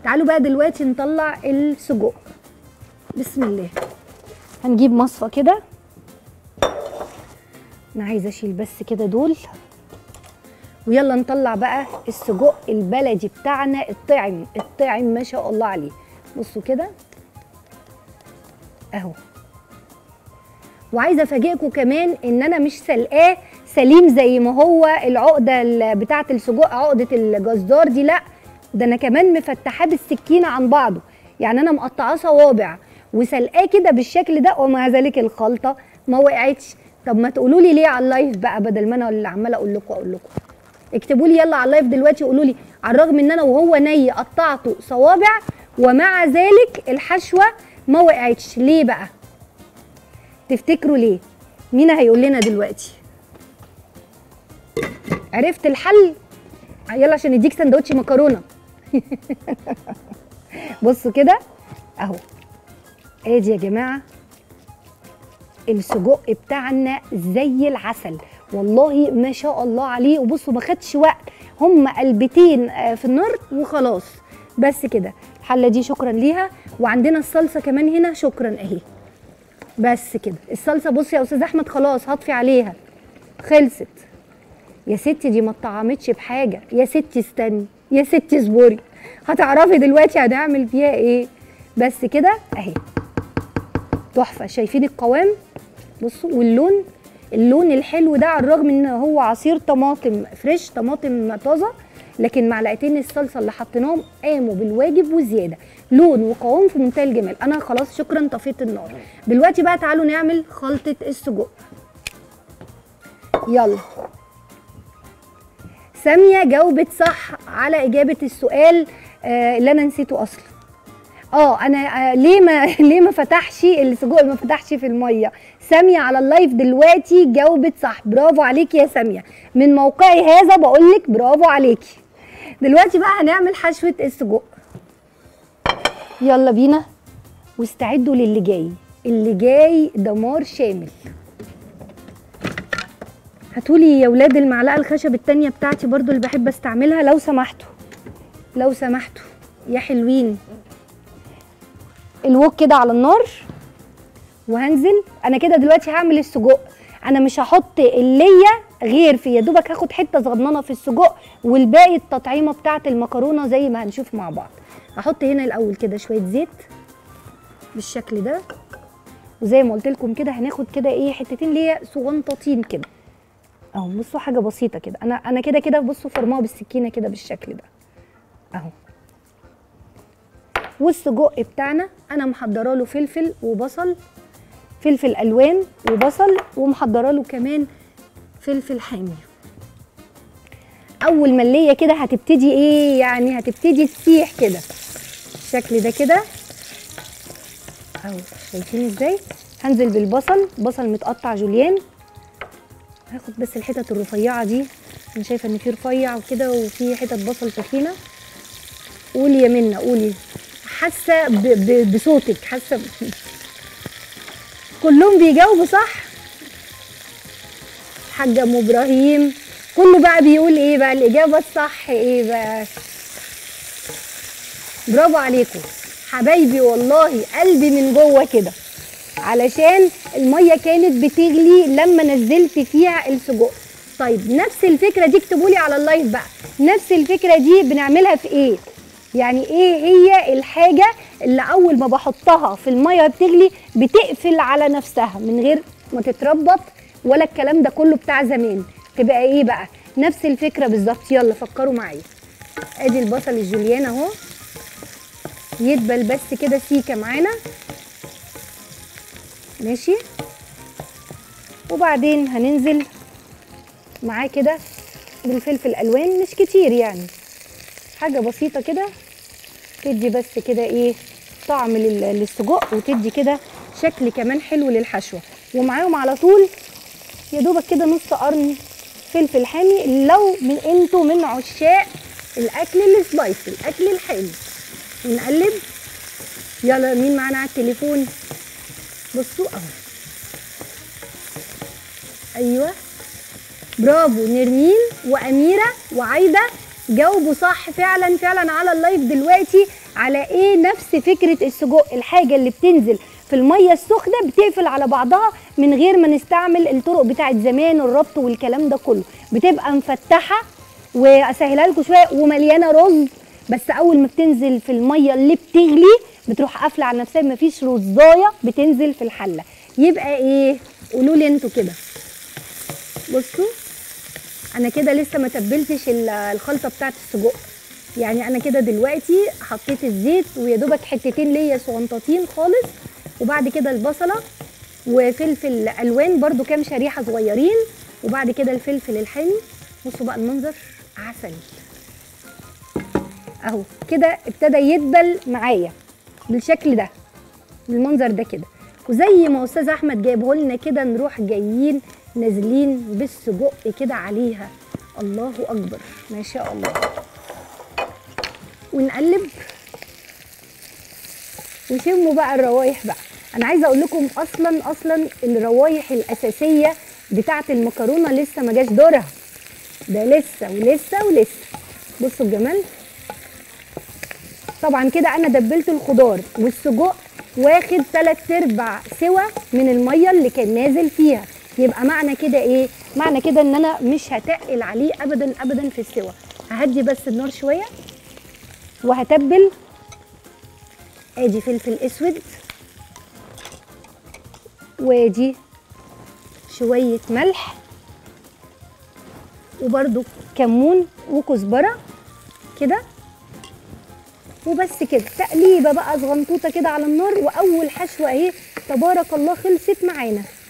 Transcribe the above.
تعالوا بقى دلوقتي نطلع السجق بسم الله هنجيب مصفى كده انا عايزه اشيل بس كده دول ويلا نطلع بقى السجق البلدي بتاعنا الطعم الطعم ما شاء الله عليه بصوا كده اهو وعايزه افاجئكم كمان ان انا مش سلقاه سليم زي ما هو العقده ال- بتاعه السجق عقده الجزار دي لا ده انا كمان مفتحاه بالسكينه عن بعضه يعني انا مقطعاه صوابع وسلقاه كده بالشكل ده ومع ذلك الخلطه ما وقعتش طب ما تقولوا لي ليه على اللايف بقى بدل ما انا اللي عماله اقول لكم اقول لكم اكتبوا لي يلا على اللايف دلوقتي قولوا لي على الرغم ان انا وهو ني قطعته صوابع ومع ذلك الحشوه ما وقعتش ليه بقى تفتكروا ليه مين هيقول لنا دلوقتي عرفت الحل يلا عشان نديك سندوتش مكرونه بصوا كده اهو ادي يا جماعه السجق بتاعنا زي العسل والله ما شاء الله عليه وبصوا ما خدش وقت هم قلبتين آه، في النار وخلاص بس كده الحله دي شكرا ليها وعندنا الصلصه كمان هنا شكرا اهي بس كده الصلصه بصي يا استاذ احمد خلاص هطفي عليها خلصت يا ستي دي ما اتطعمتش بحاجه يا ستي استني يا ستي اصبري هتعرفي دلوقتي هنعمل فيها ايه بس كده اهي تحفه شايفين القوام بصوا واللون اللون الحلو ده على الرغم ان هو عصير طماطم فريش طماطم طازه لكن معلقتين الصلصه اللي حطيناهم قاموا بالواجب وزياده لون وقوام في منتهى الجمال انا خلاص شكرا طفيت النار دلوقتي بقى تعالوا نعمل خلطه السجق يلا ساميه جاوبت صح على اجابه السؤال آه اللي انا نسيته اصلا اه انا آه ليه ما ليه ما فتحش السجق ما فتحش في الميه ساميه على اللايف دلوقتي جاوبت صح برافو عليكي يا ساميه من موقعي هذا بقول لك برافو عليكي دلوقتي بقى هنعمل حشوه السجق يلا بينا واستعدوا للي جاي اللي جاي دمار شامل هاتولي يا ولاد المعلقه الخشب التانية بتاعتي برضو اللي بحب استعملها لو سمحتوا لو سمحتوا يا حلوين الوك كده على النار وهنزل انا كده دلوقتي هعمل السجق انا مش هحط اللية غير في يا دوبك هاخد حته صغننه في السجق والباقي التطعيمه بتاعه المكرونه زي ما هنشوف مع بعض هحط هنا الاول كده شويه زيت بالشكل ده وزي ما قلت لكم كده هناخد كده ايه حتتين ليا صغنطاطين كده اهو بصوا حاجه بسيطه كده انا انا كده كده بصوا فرماها بالسكينه كده بالشكل ده اهو والسجق بتاعنا انا محضره له فلفل وبصل فلفل الوان وبصل ومحضره له كمان فلفل حامي اول ما الليه كده هتبتدي ايه يعني هتبتدي تسيح كده الشكل ده كده اهو شايفين ازاي هنزل بالبصل بصل متقطع جوليان هاخد بس الحتت الرفيعه دي انا شايفه ان في رفيع وكده وفي حتت بصل تخينه قولي يا منى قولي حاسه ب- ب- بصوتك حاسه ب... كلهم بيجاوبوا صح حاج ام ابراهيم كله بقى بيقول ايه بقى الاجابه الصح ايه بقى برافو عليكم حبايبي والله قلبي من جوه كده علشان الميه كانت بتغلي لما نزلت فيها السجق طيب نفس الفكره دي اكتبوا لي على اللايف بقى نفس الفكره دي بنعملها في ايه يعني ايه هي الحاجه اللي اول ما بحطها في الميه بتغلي بتقفل على نفسها من غير ما تتربط ولا الكلام ده كله بتاع زمان تبقى ايه بقى نفس الفكره بالظبط يلا فكروا معايا ادي البصل الجوليان اهو يدبل بس كده سيكه معانا ماشي وبعدين هننزل معاه كده بالفلفل الالوان مش كتير يعني حاجه بسيطه كده تدي بس كده ايه طعم لل- للسجق وتدي كده شكل كمان حلو للحشوه ومعاهم على طول يا دوبك كده نص قرن فلفل حامي لو من انتوا من عشاق الاكل السبايسي الاكل الحلو نقلب يلا مين معانا على التليفون بصوا اهو ايوه برافو نرمين واميره وعايده جاوبوا صح فعلا فعلا على اللايف دلوقتي على ايه نفس فكره السجق الحاجه اللي بتنزل في الميه السخنه بتقفل على بعضها من غير ما نستعمل الطرق بتاعت زمان الربط والكلام ده كله بتبقى مفتحه واسهلها لكم شويه ومليانه رز بس اول ما بتنزل في الميه اللي بتغلي بتروح قافله على نفسها مفيش رزايه بتنزل في الحله يبقى ايه قولوا لي انتوا كده بصوا انا كده لسه ما تبلتش ال- الخلطه بتاعت السجق يعني انا كده دلوقتي حطيت الزيت ويا دوبك حتتين ليا صغنطاطين خالص وبعد كده البصله وفلفل الوان برضو كام شريحه صغيرين وبعد كده الفلفل الحامي بصوا بقى المنظر عسل اهو كده ابتدى يدبل معايا بالشكل ده بالمنظر ده كده وزي ما استاذ احمد جايبه لنا كده نروح جايين نازلين بالسجق كده عليها الله اكبر ما شاء الله ونقلب وشموا بقى الروايح بقى انا عايزه اقول لكم اصلا اصلا الروايح الاساسيه بتاعه المكرونه لسه ما جاش دورها ده لسه ولسه ولسه بصوا الجمال طبعا كده انا دبلت الخضار والسجق واخد تلات ارباع سوا من الميه اللي كان نازل فيها يبقى معنى كده ايه معنى كده ان انا مش هتقل عليه ابدا ابدا في السوا ههدي بس النار شويه وهتبل ادي فلفل اسود وادي شويه ملح وبرده كمون وكزبره كده وبس كده تقليبه بقى صغنطوطه كده على النار واول حشوه اهي تبارك الله خلصت معانا